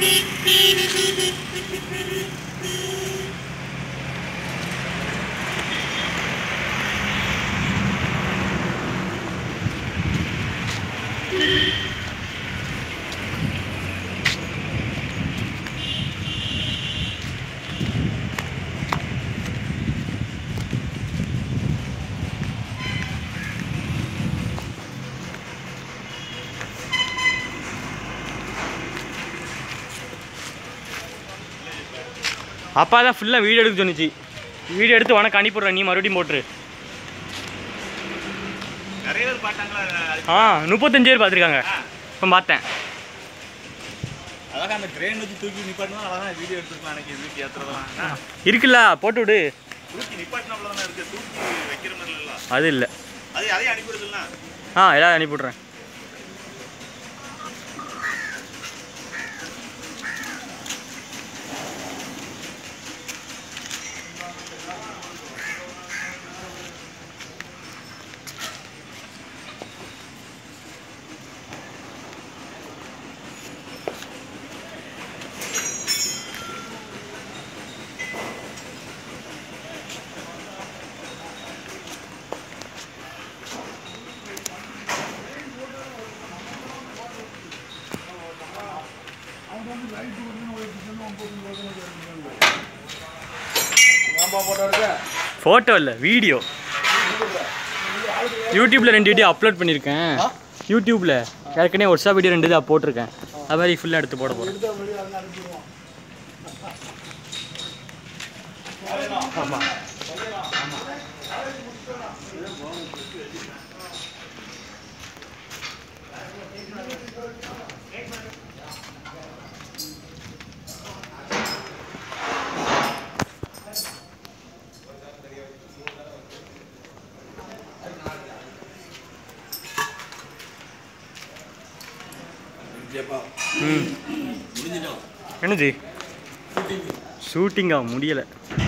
அப்பா தான் ஃபுல்லாக வீடியோ எடுக்க சொன்னிச்சு வீடியோ எடுத்து உனக்கு அனுப்பிடுறேன் நீ மறுபடியும் போட்டுரு நிறைய பேர் பாட்டாங்களா ஆ முப்பத்தஞ்சு பேர் பார்த்துருக்காங்க இப்போ பார்த்தேன் அழகா அந்த கிரேன் வச்சு தூக்கி நிப்பாட்டினா அழகா வீடியோ எடுத்துக்கலாம் எனக்கு தூக்கி ஏத்துறதெல்லாம் இருக்குல்ல போட்டு விடு தூக்கி நிப்பாட்டினாப்ல தானே இருக்கு தூக்கி வைக்கிற மாதிரி இல்லை அது இல்லை அது அதையும் அனுப்பிடுதுல்ல ஆ எல்லாரும் அனுப்பிவிட்றேன் ஃபோட்டோ இல்லை வீடியோ யூடியூப்பில் ரெண்டு வீடியோ அப்லோட் பண்ணியிருக்கேன் யூடியூப்பில் ஏற்கனவே ஒர்க்ஷாப் வீடியோ ரெண்டு இதாக போட்டிருக்கேன் அது மாதிரி ஃபுல்லாக எடுத்து போட போகிறேன் ம் என்னது ஷூட்டிங்கா முடியலை